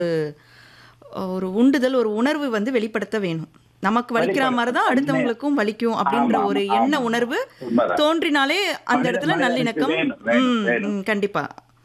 ஒரு உண்டுதல், ஒரு உணர்வு வந்து வெளிப்படுத்த வேணும். நமக்கு வலிக்கிற வெளிப்பட மாரி தான் உண்மை. அடுத்தவங்களுக்கும் வலிக்கும் அப்படின்ற ஆமா, ஒரு ஆமா, எண்ண ஆமா. உணர்வு உண்மைதான். தோன்றினாலே அந்த மனித- இடத்துல மனிதனுக்கு நல்லிணக்கம் வேணும், வேணும், ம், வேணும். ம், கண்டிப்பா.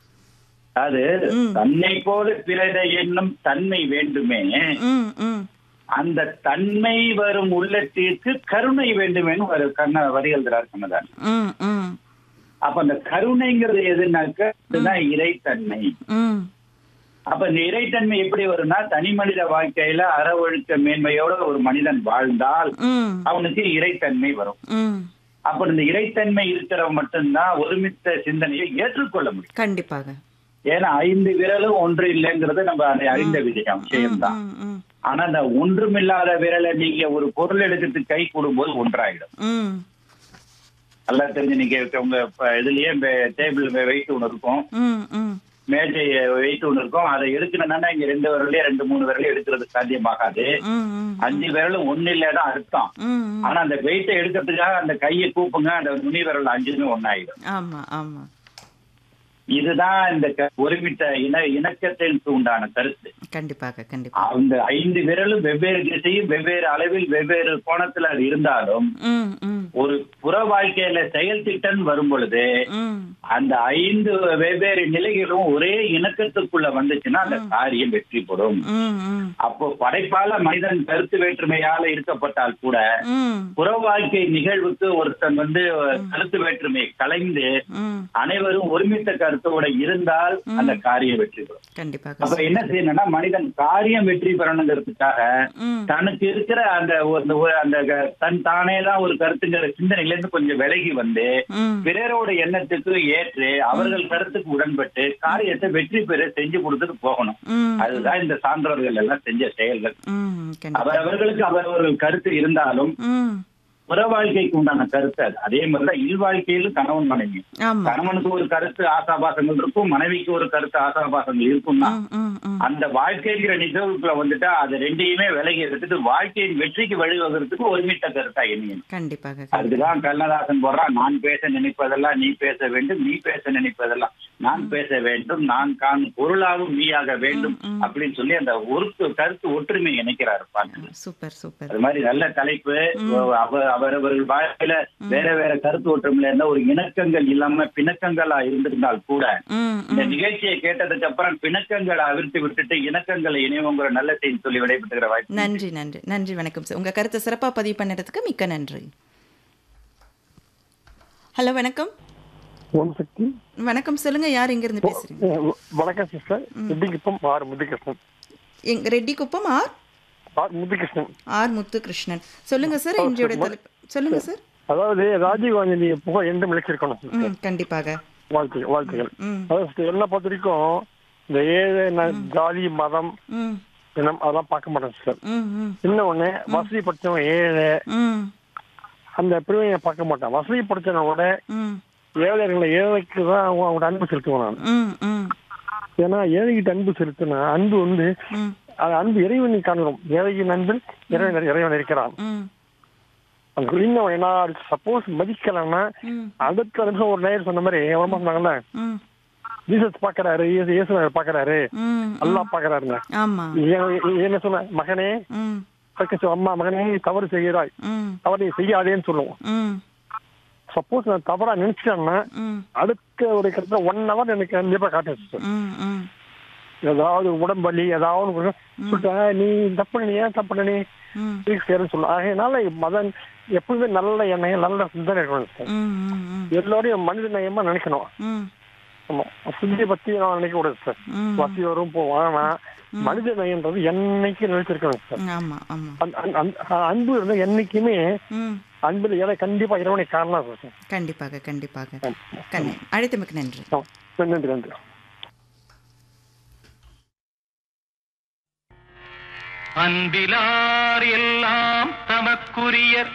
அது ம். தன்னை போல பிறரை எண்ணும் தன்மை வேண்டுமே ம், ம். அந்த தன்மை வரும் உள்ளத்திற்கு கருணை வேண்டுமேன்னு ஒரு கண்ண வரி எழுதுறார் கண்ணதார் ம், ம். அப்ப அந்த கருணைங்கிறது எதுனாக்க இதுதான் இறைத்தன்மை ம். அப்ப இந்த இறைத்தன்மை எப்படி வரும்னா தனி மனித வாழ்க்கையில அறவொழுக்க மேன்மையோட ஒரு மனிதன் வாழ்ந்தால் ம். அவனுக்கு இறைத்தன்மை வரும் ம். அப்ப இந்த இறைத்தன்மை இருக்கிறவன் மட்டும்தான் ஒருமித்த சிந்தனையை ஏற்றுக்கொள்ள முடியும் கண்டிப்பாக. ஏன்னா ஐந்து விரலும் ஒன்று இல்லைங்கிறது நம்ம அதை அறிந்த விஷயம் விஷயம்தான் ம், ம். ஆனா அந்த ஒன்றுமில்லாத விரலை நீங்க ஒரு பொருள் எடுக்கிறதுக்கு கை கூடும்போது ஒன்றாயிடும் ம். நல்லா தெரிஞ்சு நீங்க உங்க ப- இதுலயே டேபிள் வெயிட் ஒன்று இருக்கும் ம், ம். மேஜை வெயிட் ஒன்று இருக்கும் அதை எடுக்கணும்னா இங்க ரெண்டு விரலையே ரெண்டு மூணு விரலையும் எடுக்கிறது சாத்தியமாகாது ம், ம். அஞ்சு விரலும் ஒண்ணு இல்லதான் அர்த்தம் ம், ம். ஆனா அந்த வெயிட்டை எடுக்கிறதுக்காக அந்த கையை கூப்புங்க அந்த நுனி விரல் அஞ்சுமே ஒன்னாயிடும் ஆமா ஆமா இதுதான் இந்த க- ஒருமித்த இன இணக்கத்திற்கு உண்டான கருத்து கண்டிப்பாக கண்டிப்பா அந்த ஐந்து விரலும் வெவ்வேறு திசையும் வெவ்வேறு அளவில் வெவ்வேறு கோணத்துல அது இருந்தாலும் ம், ம். ஒரு புற வாழ்க்கையில செயல் திட்டம் வரும் பொழுது ம். அந்த ஐந்து வெவ்வேறு நிலைகளும் ஒரே இணக்கத்துக்குள்ள வந்துச்சுன்னா அந்த காரியம் வெற்றி பெறும் ம், ம். அப்போ படைப்பால மனிதன் கருத்து வேற்றுமையால இருக்கப்பட்டால் கூட ம். புற வாழ்க்கை நிகழ்வுக்கு ஒருத்தன் வந்து கருத்து வேற்றுமையை கலைந்து ம். அனைவரும் ஒருமித்த கருத்தோட இருந்தால் அந்த காரியம் வெற்றி பெறும் கண்டிப்பாக அப்ப என்ன செய்யணும்னா மனிதன் காரியம் வெற்றி பெறணுங்கிறதுக்காக ம். தனக்கு இருக்கிற அந்த ஒரு- அந்த ஒரு- அந்த க- தன் தானே தான் ஒரு கருத்துங்கிற சிந்தனையில இருந்து கொஞ்சம் விலகி வந்து ம். பிறரோட எண்ணத்துக்கு ஏற்று அவர்கள் கருத்துக்கு உடன்பட்டு காரியத்தை வெற்றி பெற செஞ்சு கொடுத்துட்டு போகணும் ம். அதுதான் இந்த சான்றோர்கள் எல்லாம் செஞ்ச செயல்கள் ம். கண்டிப்பா அவரவர்களுக்கு அவரவர்கள் கருத்து இருந்தாலும் ம். புற வாழ்க்கைக்கு உண்டான கருத்து அது அதே மாதிரிதான் இல்வாழ்க்கையிலும் கணவன் மனைவி ஆமா கணவனுக்கு ஒரு கருத்து ஆசாபாசங்கள் இருக்கும் மனைவிக்கு ஒரு கருத்து ஆசாபாசங்கள் இருக்கும்னா ம், ம், ம். அந்த வாழ்க்கைங்கிற நிகழ்வுக்குள்ள வந்துட்டா அது ரெண்டையுமே விலகி எடுத்துட்டு வாழ்க்கையின் வெற்றிக்கு வழிவகுறதுக்கு ஒருமித்த கருத்தா எண்ணியன் கண்டிப்பாக அதுக்குதான் கண்ணதாசன் போடுறான் நான் பேச நினைப்பதெல்லாம் நீ பேச வேண்டும் நீ பேச நினைப்பதெல்லாம் நான் பேச வேண்டும் நான் காணும் பொருளாகவும் நீயாக வேண்டும் அப்படின்னு சொல்லி அந்த ஒரு கருத்து ஒற்றுமை இணைக்கிறாரு பாட்டு சூப்பர் சூப்பர் அது மாதிரி நல்ல தலைப்பு அவ அவரவர்கள் வாழ்க்கையில வேற வேற கருத்து ஒற்றுமையில இருந்தா ஒரு இணக்கங்கள் இல்லாம பிணக்கங்களா இருந்திருந்தால் கூட ம், இந்த ம். நிகழ்ச்சியை கேட்டதுக்கு அப்புறம் பிணக்கங்களை அவிர்த்து விட்டுட்டு இணக்கங்களை இணைவுங்கிற நல்ல செய்தி சொல்லி விடைபெற்றுகிற வாய்ப்பு நன்றி நன்றி நன்றி வணக்கம் சார் உங்க கருத்தை சிறப்பா பதிவு பண்ணதுக்கு மிக்க நன்றி ஹலோ வணக்கம் ஓம் சக்தி வணக்கம் சொல்லுங்க யார் எங்க இருந்து பேசுறீங்க அஹ் வணக்கம் சிஸ்டர் முத்துகிருஷ்ணன் ஆர் முத்துகிருஷ்ணன் எங்க Reddy Kuppam R R Muthukrishnan R Muthukrishnan சொல்லுங்க சார் இன்றையோட தலைப்பு சொல்லுங்க சார் அதாவது ராஜீவ்காந்தி புகழ் என்று விளக்கியிருக்கணும் ம் கண்டிப்பாக வாழ்த்துக்கள் வாழ்த்துக்கள் ம் அதாவது sister, என்ன பொறுத்த வரைக்கும் இந்த ஏழை ந- ஜாதி மதம் ம் இனம் அதெல்லாம் பார்க்க மாட்டேன் சார் ம் ம் இன்னொன்னு வசதி படைச்சவன் ஏழை ம் அந்த பிரிவினை பார்க்க மாட்டேன் வசதி படைச்சவனோட ம் ஏழைகளை ஏழைக்கு தான் அவங்க அவங்களோட அன்பு செலுத்துவேன் நான் ம் ம் ஏன்னா ஏழைகிட்ட அன்பு செலுத்தினா அன்பு வந்து ம் அது அன்பு இறைவனை காண்கிறோம் ஏழையின் அன்பில் இறைவன் இறைவன் இருக்கிறான் ம் அந்த இன்னும் என்ன சப்போஸ் மதிக்கலன்னா ம் அடுத்த நிமிஷம் ஒரு நேயர் சொன்ன மாதிரி எவ்வளவு சொன்னாங்கல்ல ம் ஜீசஸ் பாக்குறாரு இயேசு இயேசு பாக்குறாரு ம் அல்லாஹ் பாக்குறாருங்க ஆமா ஏன் என்ன சொன்ன மகனே ம் பக்கத்து அம்மா மகனே நீ தவறு செய்கிறாய் ம் தவறு நீ செய்யாதேன்னு சொல்லுவோம் ம் சப்போஸ் நான் தவறா நினைச்சிட்டேன்னா ம் அடுத்த ஒரு கிட்ட ஒன் ஹவர் எனக்கு கண்டிப்பா காட்டும் sister. ம் ம் ஏதாவது உடம்பலி ஏதாவது ஒரு சொல்லிட்டா நீ தப்பு நீ ஏன் தப்பு நீ ம் சேருன்னு சொல்லுவோம் அதனால மதன் எப்பவுமே நல்ல எண்ணெய் நல்ல சிந்தனை இருக்கணும் sister. ம் ம் ம் எல்லோரையும் மனித நேயமா நினைக்கணும் ம் ஆமா சுத்தியை பத்தி நான் நினைக்க கூடாது சார் ம். வசி வரும் போவான் ஆனா மனித நேயன்றது என்னைக்கு நினைச்சிருக்கணும் சார் ஆமா ஆமா அந்த- அந்த- அந்த அன்பு இருந்தா என்னைக்குமே ம் அன்பில் ஏதாவது கண்டிப்பா இறைவனை காரணம் சார் கண்டிப்பாக கண்டிப்பாக கண்ணு அழைத்தமைக்கு நன்றி ஆமா. நன்றி நன்றி அன்பிலார் எல்லாம் தமக்குரியர்